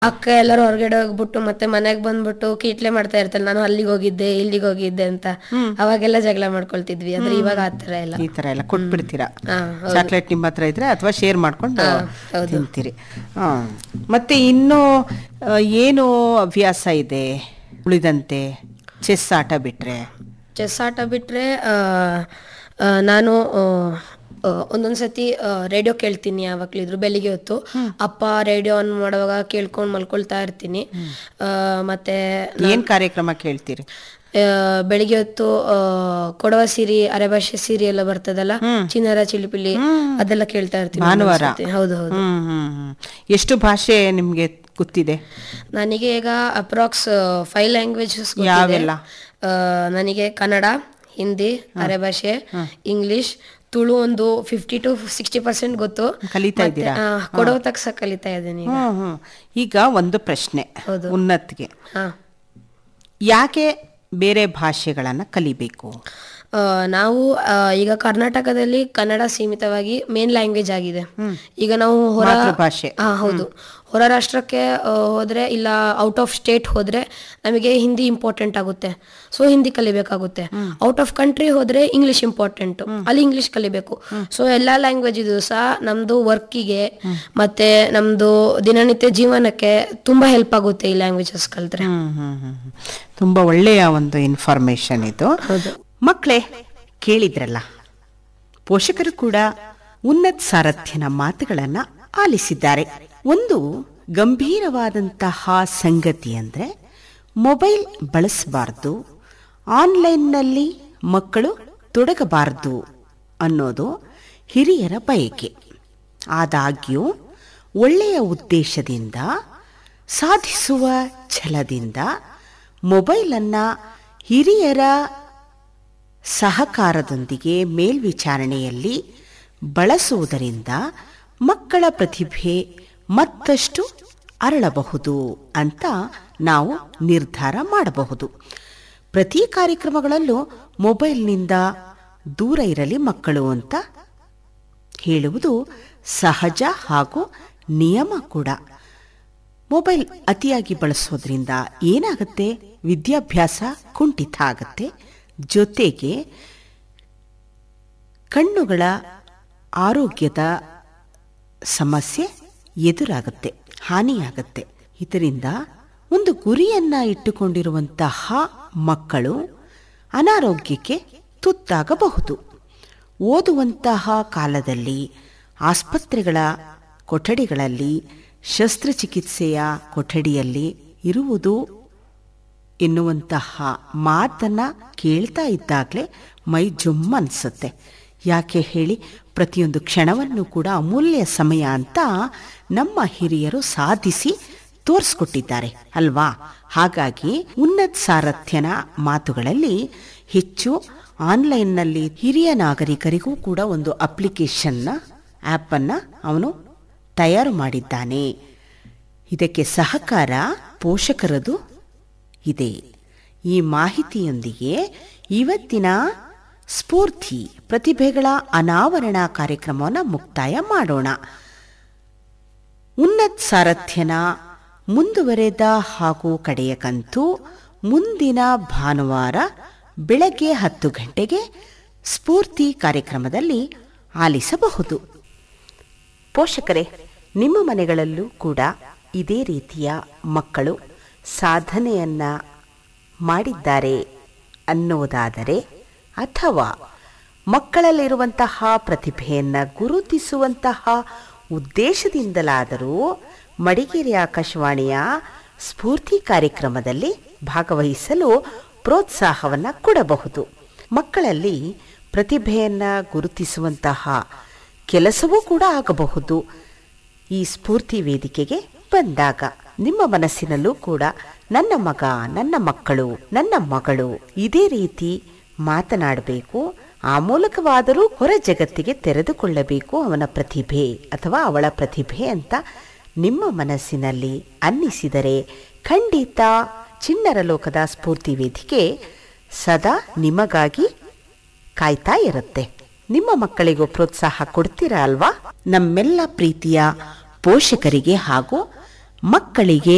ಅಕ್ಕ ಎಲ್ಲರೂ ಹೊರಗಡೆ ಹೋಗ್ಬಿಟ್ಟು ಮತ್ತೆ ಮನೆಗ್ ಬಂದ್ಬಿಟ್ಟು ಕೀಟ್ಲೆ ಮಾಡ್ತಾ ಇರ್ತಾಳೆ ನಾನು ಅಲ್ಲಿಗೆ ಹೋಗಿದ್ದೆ ಇಲ್ಲಿಗೆ ಹೋಗಿದ್ದೆ ಅಂತ ಅವಾಗೆಲ್ಲ ಜಗಳ ಮಾಡ್ಕೊಳ್ತಿದ್ವಿ ಆದ್ರೆ ಇವಾಗ ಆತರ ಇಲ್ಲ ಈ ತರ ಎಲ್ಲ ಕೊಟ್ಬಿಡ್ತೀರಾ ಹಾ, ಹೌದು. ಚಾಕ್ಲೇಟ್ ನಿಮ್ಮ ಹತ್ರ ಇದ್ರೆ ಅಥವಾ ಶೇರ್ ಮಾಡ್ಕೊಂಡು ಹೌದು. ತಿಂತೀರಿ ಹಾ. ಮತ್ತೆ ಇನ್ನು ಆ, ಏನು ಅಭ್ಯಾಸ ಇದೆ ಉಳಿದಂತೆ ಚೆಸ್ ಆಟ ಬಿಟ್ರೆ ಚೆಸ್ ಆಟ ಬಿಟ್ರೆ ಆ, ಆ, ನಾನು ಆ, ಆ, ಒಂದೊಂದ್ಸತಿ ರೇಡಿಯೋ ಕೇಳ್ತೀನಿ ಯಾವಾಗ್ಲಿದ್ರು ಬೆಳಿಗ್ಗೆ ಹೊತ್ತು ಅಪ್ಪ ರೇಡಿಯೋ ಆನ್ ಮಾಡುವಾಗ ಕೇಳ್ಕೊಂಡ್ ಮಲ್ಕೊಳ್ತಾ ಇರ್ತೀನಿ ಆ, ಮತ್ತೆ ಏನ್ ಕಾರ್ಯಕ್ರಮ ಕೇಳ್ತೀರಿ ಆ, ಬೆಳಿಗ್ಗೆ ಹೊತ್ತು ಆ, ಕೊಡವ ಸಿರಿ ಅರೆಭಾಷೆ ಸೀರಿ ಎಲ್ಲ ಬರ್ತದಲ್ಲ ಚಿನ್ನರ ಚಿಲಿಪಿಲಿ ಅದೆಲ್ಲ ಕೇಳ್ತಾ ಇರ್ತೀನಿ ಭಾನುವಾರ ಒಂದೊಂದ್ಸತಿ. ಹೌದು ಹೌದು ಹ್ಮ್ ಹ್ಮ್ ಹ್ಮ್ ಎಷ್ಟು ಭಾಷೆ ನಿಮ್ಗೆ ಗೊತ್ತಿದೆ ನನಗೆ ಈಗ ಅಪ್ರಾಕ್ಸ್ ಫೈವ್ ಲ್ಯಾಂಗ್ವೇಜಸ್ ಯಾವೆಲ್ಲ? ನನಗೆ ಕನ್ನಡ ಹಿಂದಿ ಅರೆಭಾಷೆ ಇಂಗ್ಲಿಷ್ ತುಳು ಒಂದು ಫಿಫ್ಟಿ ಟು ಸಿಕ್ಸ್ಟಿ ಪರ್ಸೆಂಟ್ ಗೊತ್ತು ಕಲಿತಾ ಮತ್ತೆ, ಇದ್ದೀರಾ? ಆ, ಕೊಡವ ತಕ್ಷ ಕಲಿತಾ ಇದ್ದೀನಿ ಈಗ ಹ್ಮ್ ಹ್ಮ್ ಈಗ ಒಂದು ಪ್ರಶ್ನೆ ಹೌದು. ಉನ್ನತ್ಗೆ ಹಾ ಯಾಕೆ ಬೇರೆ ಭಾಷೆಗಳನ್ನ ಕಲಿಬೇಕು ಆ, ನಾವು ಆ, ಈಗ ಕರ್ನಾಟಕದಲ್ಲಿ ಕನ್ನಡ ಸೀಮಿತವಾಗಿ ಮೇನ್ ಲ್ಯಾಂಗ್ವೇಜ್ ಆಗಿದೆ ಈಗ ನಾವು ಹೊರ ಮಾತೃಭಾಷೆ. ಹಾ ಹೌದು ಹೊರ ರಾಷ್ಟ್ರಕ್ಕೆ ಆ, ಹೋದ್ರೆ ಇಲ್ಲ ಔಟ್ ಆಫ್ ಸ್ಟೇಟ್ ಹೋದ್ರೆ ನಮಗೆ ಹಿಂದಿ ಇಂಪಾರ್ಟೆಂಟ್ ಆಗುತ್ತೆ ಸೊ ಹಿಂದಿ ಕಲಿಬೇಕಾಗುತ್ತೆ ಔಟ್ ಆಫ್ ಕಂಟ್ರಿ ಹೋದ್ರೆ ಇಂಗ್ಲಿಷ್ ಇಂಪಾರ್ಟೆಂಟ್ ಅಲ್ಲಿ ಇಂಗ್ಲಿಷ್ ಕಲಿಬೇಕು ಸೊ ಎಲ್ಲಾ ಲ್ಯಾಂಗ್ವೇಜ್ ಇದು ಸಹ ನಮ್ದು ವರ್ಕಿಗೆ ಮತ್ತೆ ನಮ್ದು ದಿನನಿತ್ಯ ಜೀವನಕ್ಕೆ ತುಂಬಾ ಹೆಲ್ಪ್ ಆಗುತ್ತೆ ಈ ಲ್ಯಾಂಗ್ವೇಜಸ್ ಕಲ್ತ್ರೆ ಹ್ಮ್ ಹ್ಮ್ ಹ್ಮ್ ಹ್ಮ್. ತುಂಬಾ ಒಳ್ಳೆಯ ಒಂದು ಇನ್ಫಾರ್ಮೇಶನ್ ಇದು ಹೌದು ಮಕ್ಕಳೇ ಕೇಳಿದ್ರಲ್ಲ ಪೋಷಕರು ಕೂಡ ಉನ್ನತ್ ಸಾರಥ್ಯನ ಮಾತುಗಳನ್ನ ಆಲಿಸಿದ್ದಾರೆ ಒಂದು ಗಂಭೀರವಾದಂತಹ ಸಂಗತಿ ಅಂದ್ರೆ ಮೊಬೈಲ್ ಬಳಸಬಾರ್ದು ಆನ್ಲೈನ್ನಲ್ಲಿ ಮಕ್ಕಳು ತೊಡಗಬಾರದು ಅನ್ನೋದು ಹಿರಿಯರ ಬಯಕೆ ಆದಾಗ್ಯೂ ಒಳ್ಳೆಯ ಉದ್ದೇಶದಿಂದ ಸಾಧಿಸುವ ಛಲದಿಂದ ಮೊಬೈಲನ್ನ ಹಿರಿಯರ ಸಹಕಾರದೊಂದಿಗೆ ಮೇಲ್ವಿಚಾರಣೆಯಲ್ಲಿ ಬಳಸುವುದರಿಂದ ಮಕ್ಕಳ ಪ್ರತಿಭೆ ಮತ್ತಷ್ಟು ಅರಳಬಹುದು ಅಂತ ನಾವು ನಿರ್ಧಾರ ಮಾಡಬಹುದು ಪ್ರತಿ ಕಾರ್ಯಕ್ರಮಗಳಲ್ಲೂ ಮೊಬೈಲ್ನಿಂದ ದೂರ ಇರಲಿ ಮಕ್ಕಳು ಅಂತ ಹೇಳುವುದು ಸಹಜ ಹಾಗೂ ನಿಯಮ ಕೂಡ ಮೊಬೈಲ್ ಅತಿಯಾಗಿ ಬಳಸೋದ್ರಿಂದ ಏನಾಗುತ್ತೆ ವಿದ್ಯಾಭ್ಯಾಸ ಕುಂಠಿತ ಆಗತ್ತೆ ಜೊತೆಗೆ ಕಣ್ಣುಗಳ ಆರೋಗ್ಯದ ಸಮಸ್ಯೆ ಎದುರಾಗುತ್ತೆ ಹಾನಿಯಾಗತ್ತೆ ಇದರಿಂದ ಒಂದು ಗುರಿಯನ್ನ ಇಟ್ಟುಕೊಂಡಿರುವಂತಹ ಮಕ್ಕಳು ಅನಾರೋಗ್ಯಕ್ಕೆ ತುತ್ತಾಗಬಹುದು ಓದುವಂತಹ ಕಾಲದಲ್ಲಿ ಆಸ್ಪತ್ರೆಗಳ ಕೊಠಡಿಗಳಲ್ಲಿ ಶಸ್ತ್ರಚಿಕಿತ್ಸೆಯ ಕೊಠಡಿಯಲ್ಲಿ ಇರುವುದು ಎನ್ನುವಂತಹ ಮಾತನ್ನ ಕೇಳ್ತಾ ಇದ್ದಾಗಲೇ ಮೈ ಜುಮ್ ಅನ್ಸುತ್ತೆ ಯಾಕೆ ಹೇಳಿ ಪ್ರತಿಯೊಂದು ಕ್ಷಣವನ್ನು ಕೂಡ ಅಮೂಲ್ಯ ಸಮಯ ಅಂತ ನಮ್ಮ ಹಿರಿಯರು ಸಾಧಿಸಿ ತೋರಿಸ್ಕೊಟ್ಟಿದ್ದಾರೆ ಅಲ್ವಾ ಹಾಗಾಗಿ ಉನ್ನತ್ ಸಾರಥ್ಯನ ಮಾತುಗಳಲ್ಲಿ ಹೆಚ್ಚು ಆನ್ಲೈನ್ನಲ್ಲಿ ಹಿರಿಯ ನಾಗರಿಕರಿಗೂ ಕೂಡ ಒಂದು ಅಪ್ಲಿಕೇಶನ್ನ ಆ್ಯಪನ್ನು ಅವನು ತಯಾರು ಮಾಡಿದ್ದಾನೆ ಇದಕ್ಕೆ ಸಹಕಾರ ಪೋಷಕರದು ಇದೆ ಈ ಮಾಹಿತಿಯೊಂದಿಗೆ ಇವತ್ತಿನ ಸ್ಫೂರ್ತಿ ಪ್ರತಿಭೆಗಳ ಅನಾವರಣ ಕಾರ್ಯಕ್ರಮವನ್ನು ಮುಕ್ತಾಯ ಮಾಡೋಣ ಉನ್ನತ್ ಸಾರಥ್ಯನ ಮುಂದುವರೆದ ಹಾಗೂ ಕಡೆಯ ಕಂತು ಮುಂದಿನ ಭಾನುವಾರ ಬೆಳಗ್ಗೆ ಹತ್ತು ಗಂಟೆಗೆ ಸ್ಫೂರ್ತಿ ಕಾರ್ಯಕ್ರಮದಲ್ಲಿ ಆಲಿಸಬಹುದು ಪೋಷಕರೇ ನಿಮ್ಮ ಮನೆಗಳಲ್ಲೂ ಕೂಡ ಇದೇ ರೀತಿಯ ಮಕ್ಕಳು ಸಾಧನೆಯನ್ನ ಮಾಡಿದ್ದಾರೆ ಅನ್ನೋದಾದರೆ ಅಥವಾ ಮಕ್ಕಳಲ್ಲಿರುವಂತಹ ಪ್ರತಿಭೆಯನ್ನ ಗುರುತಿಸುವಂತಹ ಉದ್ದೇಶದಿಂದಲಾದರೂ ಮಡಿಕೇರಿ ಆಕಾಶವಾಣಿಯ ಸ್ಫೂರ್ತಿ ಕಾರ್ಯಕ್ರಮದಲ್ಲಿ ಭಾಗವಹಿಸಲು ಪ್ರೋತ್ಸಾಹವನ್ನ ಕೊಡಬಹುದು ಮಕ್ಕಳಲ್ಲಿ ಪ್ರತಿಭೆಯನ್ನ ಗುರುತಿಸುವಂತಹ ಕೆಲಸವೂ ಕೂಡ ಆಗಬಹುದು ಈ ಸ್ಫೂರ್ತಿ ವೇದಿಕೆಗೆ ಬಂದಾಗ ನಿಮ್ಮ ಮನಸ್ಸಿನಲ್ಲೂ ಕೂಡ ನನ್ನ ಮಗ ನನ್ನ ಮಕ್ಕಳು ನನ್ನ ಮಗಳು ಇದೇ ರೀತಿ ಮಾತನಾಡಬೇಕು ಆ ಮೂಲಕವಾದರೂ ಹೊರ ಜಗತ್ತಿಗೆ ತೆರೆದುಕೊಳ್ಳಬೇಕು ಅವನ ಪ್ರತಿಭೆ ಅಥವಾ ಅವಳ ಪ್ರತಿಭೆ ಅಂತ ನಿಮ್ಮ ಮನಸ್ಸಿನಲ್ಲಿ ಅನ್ನಿಸಿದರೆ ಖಂಡಿತ ಚಿಣ್ಣರ ಲೋಕದ ಸ್ಫೂರ್ತಿ ವೇದಿಕೆ ಸದಾ ನಿಮಗಾಗಿ ಕಾಯ್ತಾ ಇರುತ್ತೆ ನಿಮ್ಮ ಮಕ್ಕಳಿಗೂ ಪ್ರೋತ್ಸಾಹ ಕೊಡ್ತೀರಾ ಅಲ್ವಾ ನಮ್ಮೆಲ್ಲ ಪ್ರೀತಿಯ ಪೋಷಕರಿಗೆ ಹಾಗೂ ಮಕ್ಕಳಿಗೆ